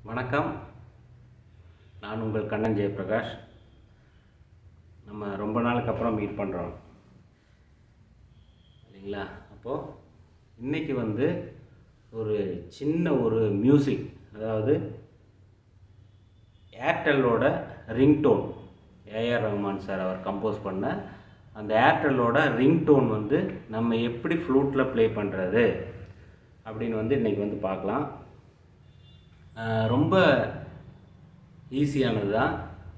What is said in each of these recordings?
வணக்கம் நான் உங்கள் கண்ணன் ஜெயபிரகாஷ் நம்ம ரொம்ப நாளுக்கு அப்புறம் மீட் பண்ணுறோம் இல்லைங்களா அப்போது இன்னைக்கு வந்து ஒரு சின்ன ஒரு மியூசிக் அதாவது ஏர்டெல்லோட ரிங்டோன் ஏஆர் ரஹ்மான் சார் அவர் கம்போஸ் பண்ண அந்த ஏர்டெல்லோட ரிங்டோன் வந்து நம்ம எப்படி ஃப்ளூட்டில் ப்ளே பண்ணுறது அப்படின்னு வந்து இன்றைக்கி வந்து பார்க்கலாம் ஆஹ் ரொம்ப ஈஸியானது தான்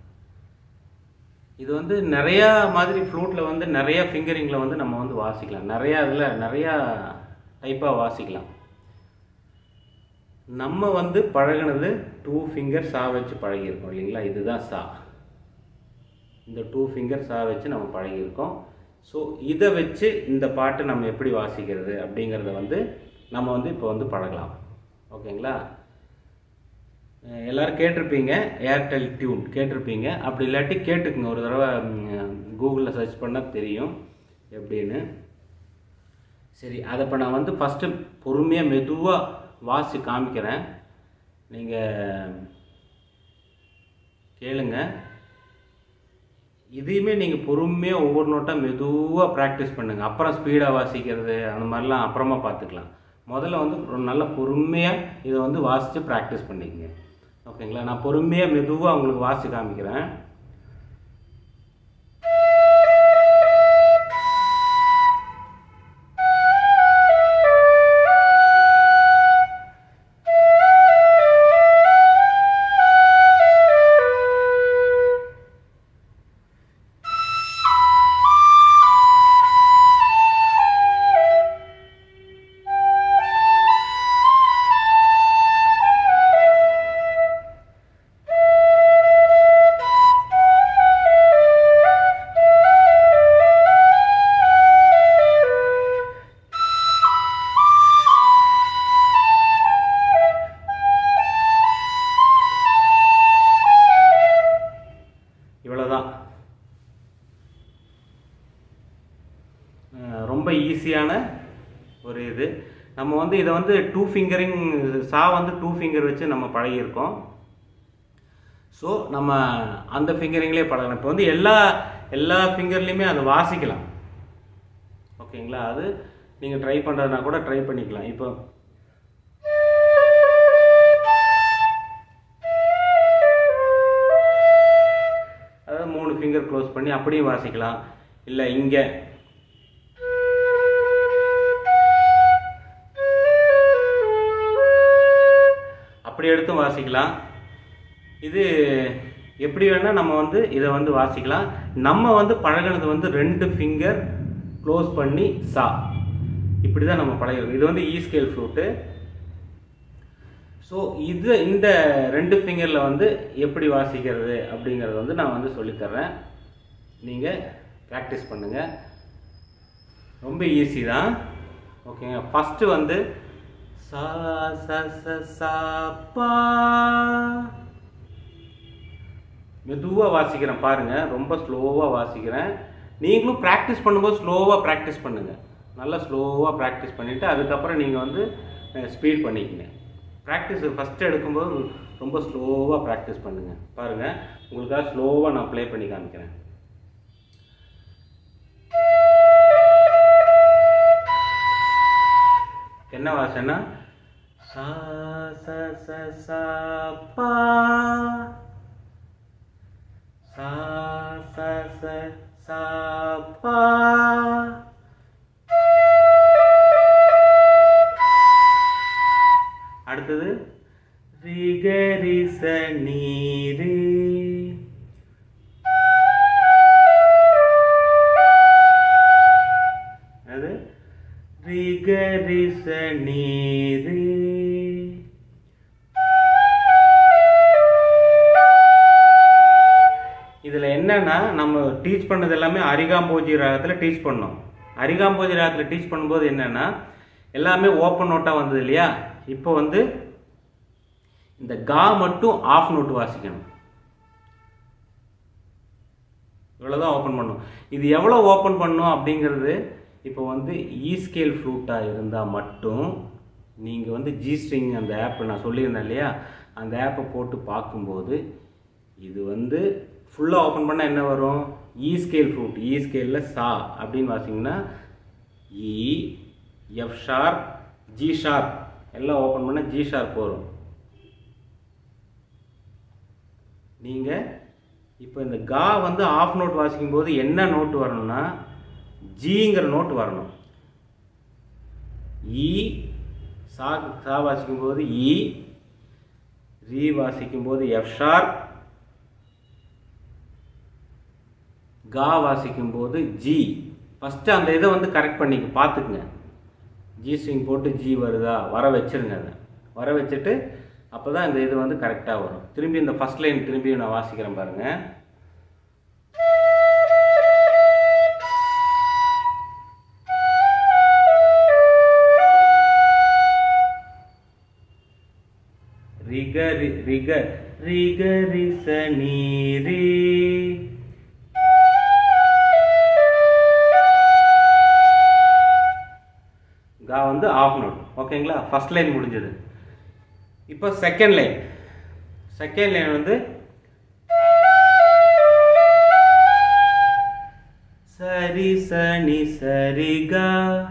இது வந்து நிறையா மாதிரி ஃப்ளூட்டில் வந்து நிறையா ஃபிங்கரிங்கில் வந்து நம்ம வந்து வாசிக்கலாம் நிறையா இதில் நிறையா டைப்பாக வாசிக்கலாம் நம்ம வந்து பழகுனது டூ ஃபிங்கர் சா வச்சு பழகியிருக்கோம் இல்லைங்களா இதுதான் சா இந்த டூ ஃபிங்கர் சா வச்சு நம்ம பழகியிருக்கோம் ஸோ இதை வச்சு இந்த பாட்டு நம்ம எப்படி வாசிக்கிறது அப்படிங்கிறத வந்து நம்ம வந்து இப்போ வந்து பழகலாம் ஓகேங்களா அஹ் எல்லாரும் கேட்டிருப்பீங்க ஏர்டெல் டியூன் கேட்டிருப்பீங்க அப்படி இல்லாட்டி கேட்டுக்குங்க ஒரு தடவை கூகுளில் சர்ச் பண்ணால் தெரியும் எப்படின்னு சரி அதை இப்போ நான் வந்து ஃபஸ்ட்டு பொறுமையாக மெதுவாக வாசி காமிக்கிறேன் நீங்கள் கேளுங்க இதையுமே நீங்கள் பொறுமையாக ஒவ்வொரு நோட்டாக மெதுவாக ப்ராக்டிஸ் பண்ணுங்கள் அப்புறம் ஸ்பீடாக வாசிக்கிறது அந்த மாதிரிலாம் அப்புறமா பார்த்துக்கலாம் முதல்ல வந்து ஒரு நல்ல பொறுமையாக இதை வந்து வாசித்து ப்ராக்டிஸ் பண்ணிக்கங்க ஓகேங்களா நான் பொறுமையாக மெதுவாக உங்களுக்கு வாசி காமிக்கிறேன் இவ்வளோதான் அஹ் ரொம்ப ஈஸியான ஒரு இது நம்ம வந்து இதை வந்து டூ ஃபிங்கரிங் சா வந்து டூ ஃபிங்கர் வச்சு நம்ம பழகியிருக்கோம் ஸோ நம்ம அந்த ஃபிங்கரிங்லேயே பழகலாம் இப்போ வந்து எல்லா எல்லா ஃபிங்கர்லேயுமே அதை வாசிக்கலாம் ஓகேங்களா அது நீங்கள் ட்ரை பண்ணுறதுனா கூட ட்ரை பண்ணிக்கலாம் இப்போ அதாவது மூணு ஃபிங்கர் க்ளோஸ் பண்ணி அப்படியும் வாசிக்கலாம் இல்லை இங்கே அப்படி எடுத்தும் வாசிக்கலாம் இது எப்படி வேணால் நம்ம வந்து இதை வந்து வாசிக்கலாம் நம்ம வந்து பழகினது வந்து ரெண்டு ஃபிங்கர் க்ளோஸ் பண்ணி சா இப்படி தான் நம்ம பழகிருக்கோம் இது வந்து ஈ ஸ்கேல் ஃப்ளூட்டு ஸோ இது இந்த ரெண்டு ஃபிங்கரில் வந்து எப்படி வாசிக்கிறது அப்படிங்கிறத வந்து நான் வந்து சொல்லித்தர்றேன் நீங்கள் ப்ராக்டிஸ் பண்ணுங்கள் ரொம்ப ஈஸி தான் ஓகேங்க ஃபஸ்ட்டு வந்து சா ச ச சா பா மெதுவாக வாசிக்கிறேன் பாருங்கள் ரொம்ப ஸ்லோவாக வாசிக்கிறேன் நீங்களும் ப்ராக்டிஸ் பண்ணும்போது ஸ்லோவாக ப்ராக்டிஸ் பண்ணுங்கள் நல்லா ஸ்லோவாக ப்ராக்டிஸ் பண்ணிவிட்டு அதுக்கப்புறம் நீங்கள் வந்து ஸ்பீட் பண்ணிக்கங்க ப்ராக்டிஸ் ஃபஸ்ட்டு எடுக்கும்போது ரொம்ப ஸ்லோவாக ப்ராக்டிஸ் பண்ணுங்கள் பாருங்கள் உங்களுக்காக ஸ்லோவாக நான் ப்ளே பண்ணி காமிக்கிறேன் என்ன வாசனா சா ச ச சா பா சா ச ச சா பா அடுத்தது ரிகரிச நீரு அது ரிகரிச நீரு இதில் என்னன்னா நம்ம டீச் பண்ணது எல்லாமே அரிகாம்போஜி ராகத்தில் டீச் பண்ணோம் அரிகாம்போஜி ராகத்தில் டீச் பண்ணும்போது என்னன்னா எல்லாமே ஓப்பன் நோட்டாக வந்தது இல்லையா இப்போ வந்து இந்த கா மட்டும் ஆஃப் நோட் வாசிக்கணும் இவ்வளோதான் ஓப்பன் பண்ணும் இது எவ்வளோ ஓப்பன் பண்ணும் அப்படிங்கிறது இப்போ வந்து இ ஸ்கேல் ஃப்ளூட்டாக இருந்தால் மட்டும் நீங்கள் வந்து ஜி ஸ்ட்ரிங் அந்த ஆப் நான் சொல்லியிருந்தேன் இல்லையா அந்த ஆப்பை போட்டு பார்க்கும்போது இது வந்து ஃபுல்லாக ஓப்பன் பண்ணால் என்ன வரும் இ ஸ்கேல் ஃப்ரூட் இ ஸ்கேலில் சா அப்படின்னு வாசிங்கன்னா E F sharp G sharp எல்லாம் ஓப்பன் பண்ணால் ஜி ஷார்ப் வரும் நீங்கள் இப்போ இந்த கா வந்து ஆஃப் நோட் வாசிக்கும் போது என்ன நோட்டு வரணும்னா ஜிங்கிற நோட்டு வரணும் இ சா சா வாசிக்கும் போது இ ரீ வாசிக்கும் போது எஃப் ஷார்ப் கா வாசிக்கும் போது ஜி ஃபஸ்ட்டு அந்த இதை வந்து கரெக்ட் பண்ணிக்க பார்த்துக்குங்க ஜி ஸ்ட்ரிங் போட்டு ஜி வருதா வர வச்சிருங்க அதை வர வச்சுட்டு அப்போ தான் இந்த இது வந்து கரெக்டாக வரும் திரும்பி இந்த ஃபஸ்ட் லைன் திரும்பி நான் வாசிக்கிறேன் பாருங்கள் ரிக ரி ரிக ரிக ரிச நீரி கா வந்து ஆஃப் நோட் ஓகேங்களா ஃபர்ஸ்ட் லைன் முடிஞ்சது இப்போ செகண்ட் லைன் செகண்ட் லைன் வந்து சரி சனி சரி கா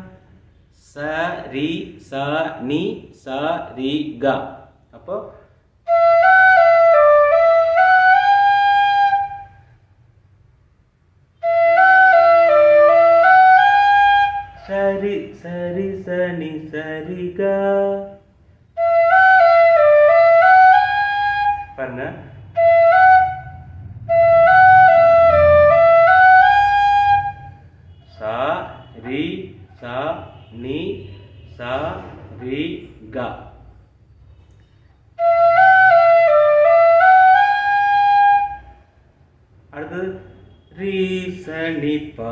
சரி ச நி ச ரி க அப்போ சரி சரி சனி சரி க பாருங்க சா ரி சா நி சா ரி க அடுத்தது ரீ சனி பா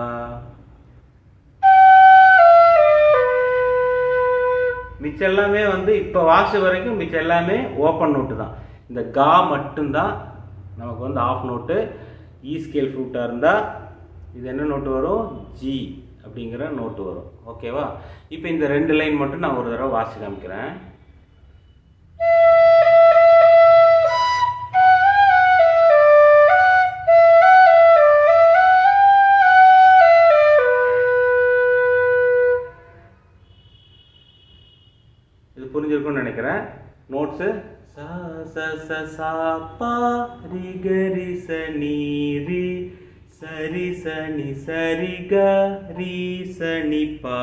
மிச்சம் எல்லாமே வந்து இப்போ வாசு வரைக்கும் மிச்சம் எல்லாமே ஓப்பன் நோட்டு தான் இந்த கா மட்டும்தான் நமக்கு வந்து ஆஃப் நோட்டு இ ஸ்கேல் ஃப்ரூட்டாக இருந்தால் இது என்ன நோட்டு வரும் ஜி அப்படிங்கிற நோட்டு வரும் ஓகேவா இப்போ இந்த ரெண்டு லைன் மட்டும் நான் ஒரு தடவை வாசி காமிக்கிறேன் இது புரிஞ்சிருக்கும்னு நினைக்கிறேன் நோட்ஸு சா ச ச சா பா ரி க ரி ச நீ ரி சரி ச நி சரி க ரி ச நி பா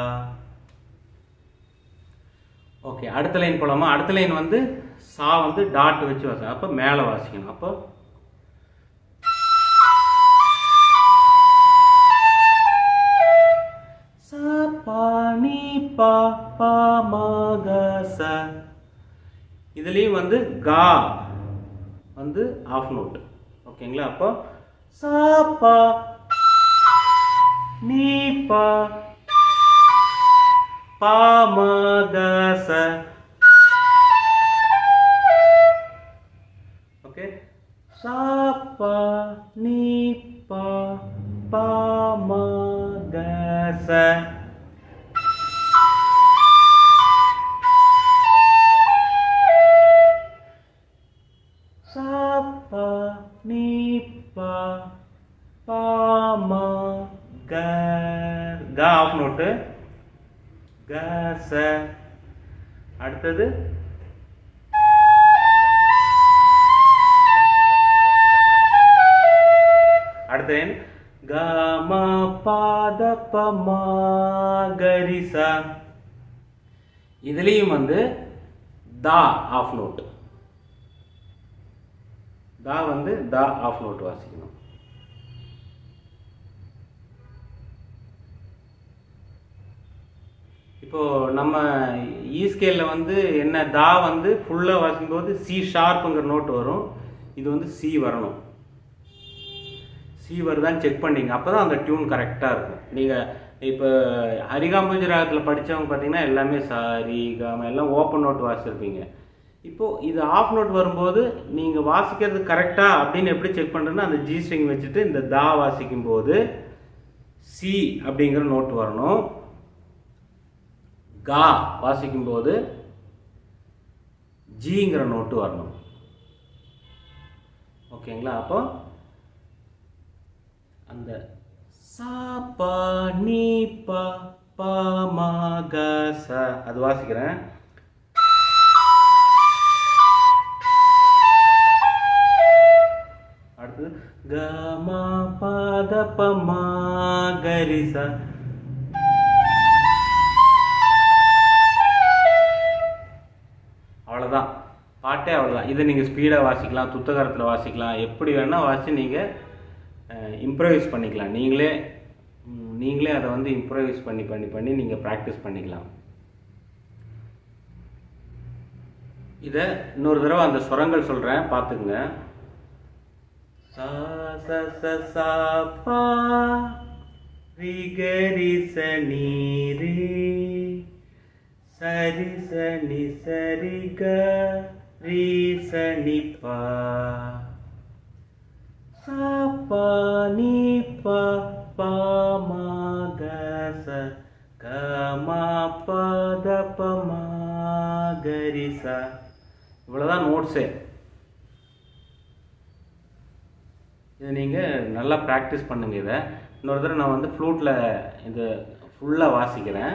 ஓகே அடுத்த லைன் போலாமா அடுத்த லைன் வந்து சா வந்து டாட் வச்சு வாசி அப்போ மேலே வாசிக்கணும் அப்போ ச பா நீ பா பா மா க ச இதுலேயும் வந்து கா வந்து ஆஃப் நோட் ஓகேங்களா அப்போ ச பா நீ பா பா மா க ச ஓகே சா பா நீ பா பா மா க ச சா பா நீ பா பா மா க க ஆஃப் நோட்டு க ச அடுத்தது அடுத்த எண் க ம பாத ப ம கரி ச இதுலேயும் வந்து தா ஆஃப் நோட்டு தா வந்து தா ஆஃப் நோட் வாசிக்கணும் இப்போ நம்ம இ ஸ்கேல்ல வந்து என்ன தா வந்து ஃபுல்லாக வாசிக்கும்போது சி ஷார்ப்புங்கிற நோட் வரும் இது வந்து சி வரணும் சி வருதான்னு செக் பண்ணிங்க அப்போ தான் அந்த டியூன் கரெக்டாக இருக்கும் நீங்கள் இப்போ ஹரிகாம்பூஜி ராகத்தில் படித்தவங்க பார்த்தீங்கன்னா எல்லாமே சாரி காம எல்லாம் ஓப்பன் நோட் வாசிச்சிருப்பீங்க இப்போது இது ஆஃப் நோட் வரும்போது நீங்கள் வாசிக்கிறது கரெக்டாக அப்படின்னு எப்படி செக் பண்ணுறதுன்னா அந்த ஜி ஸ்ட்ரிங் வச்சுட்டு இந்த தா வாசிக்கும் போது சி அப்படிங்கிற நோட் வரணும் கா வாசிக்கும் போது ஜிங்கிற நோட்டு வரணும் ஓகேங்களா அப்போ அந்த சா பா நீ பா பா மா க ச அது வாசிக்கிறேன் அடுத்தது க மா பா த ப மா கரி ச அவ்வளோதான் பாட்டே அவ்வளோதான் இதை நீங்கள் ஸ்பீடாக வாசிக்கலாம் துத்தகரத்தில் வாசிக்கலாம் எப்படி வேணால் வாசி நீங்கள் இம்ப்ரவைஸ் பண்ணிக்கலாம் நீங்களே ம், நீங்களே அதை வந்து இம்ப்ரவைஸ் பண்ணி பண்ணி பண்ணி நீங்கள் ப்ராக்டிஸ் பண்ணிக்கலாம் இதை இன்னொரு தடவை அந்த சுரங்கள் சொல்கிறேன் பார்த்துக்குங்க சா ச ச சா பா ரி க ரி ச நீ ரே சரி சனி சரி க ரி சனி பா சா பா நீ பா பா மா க ச க மா ப த ப மா க ரி ச இவ்வளோதான் நோட்ஸு இதை நீங்கள் நல்லா ப்ராக்டிஸ் பண்ணுங்க இதை இன்னொரு தடவை நான் வந்து ஃப்ளூட்டில் இது ஃபுல்லாக வாசிக்கிறேன்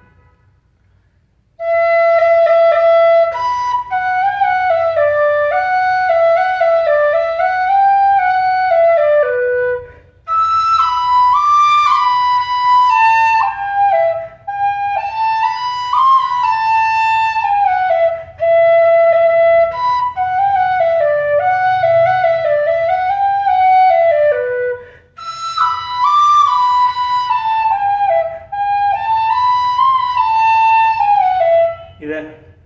இதை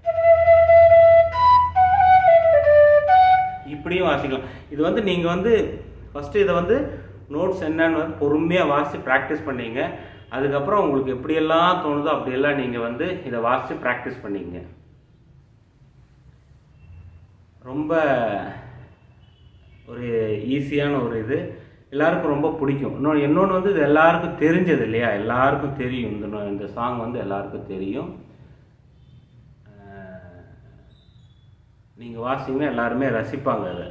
இப்படியும் வாசிக்கலாம் இது வந்து நீங்கள் வந்து ஃபஸ்ட்டு இதை வந்து நோட்ஸ் என்னன்னு வந்து பொறுமையாக வாசித்து ப்ராக்டிஸ் பண்ணீங்க அதுக்கப்புறம் உங்களுக்கு எப்படியெல்லாம் தோணுதோ அப்படியெல்லாம் நீங்கள் வந்து இதை வாசித்து ப்ராக்டிஸ் பண்ணீங்க ரொம்ப ஒரு ஈஸியான ஒரு இது எல்லாருக்கும் ரொம்ப பிடிக்கும் இன்னொன்று இன்னொன்று வந்து இது எல்லாருக்கும் தெரிஞ்சது இல்லையா எல்லாருக்கும் தெரியும் இந்த நோ- இந்த சாங் வந்து எல்லாருக்கும் தெரியும் நீங்கள் வாசிங்கன்னா எல்லாருமே ரசிப்பாங்க அதை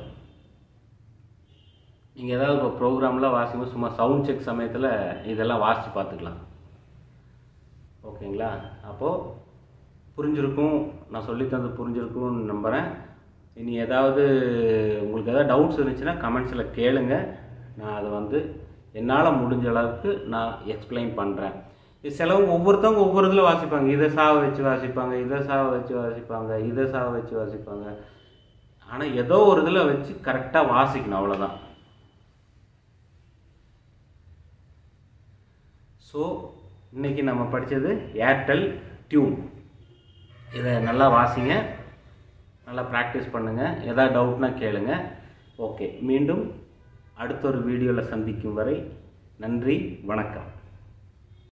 நீங்கள் ஏதாவது இப்போ ப்ரோக்ராம்லாம் வாசிக்கும்போது சும்மா சவுண்ட் செக் சமயத்தில் இதெல்லாம் வாசித்து பார்த்துக்கலாம் ஓகேங்களா அப்போது புரிஞ்சிருக்கும் நான் சொல்லித்தந்து புரிஞ்சிருக்கும்னு நம்புகிறேன் இனி ஏதாவது உங்களுக்கு ஏதாவது டவுட்ஸ் இருந்துச்சுன்னா கமெண்ட்ஸில் கேளுங்க நான் அதை வந்து என்னால் முடிஞ்ச அளவுக்கு நான் எக்ஸ்பிளைன் பண்ணுறேன் இது சிலவங்க ஒவ்வொருத்தவங்க ஒவ்வொரு இதில் வாசிப்பாங்க இதை சாவ வச்சு வாசிப்பாங்க இதை சாவ வச்சு வாசிப்பாங்க இதை சாவ வச்சு வாசிப்பாங்க ஆனால் ஏதோ ஒரு இதில் வச்சு கரெக்டாக வாசிக்கணும் அவ்வளோதான் ஸோ இன்னைக்கு நம்ம படித்தது ஏர்டெல் டியூன் இதை நல்லா வாசிங்க நல்லா ப்ராக்டிஸ் பண்ணுங்கள் ஏதாவது டவுட்னா கேளுங்க ஓகே மீண்டும் அடுத்த ஒரு வீடியோவில் சந்திக்கும் வரை நன்றி வணக்கம்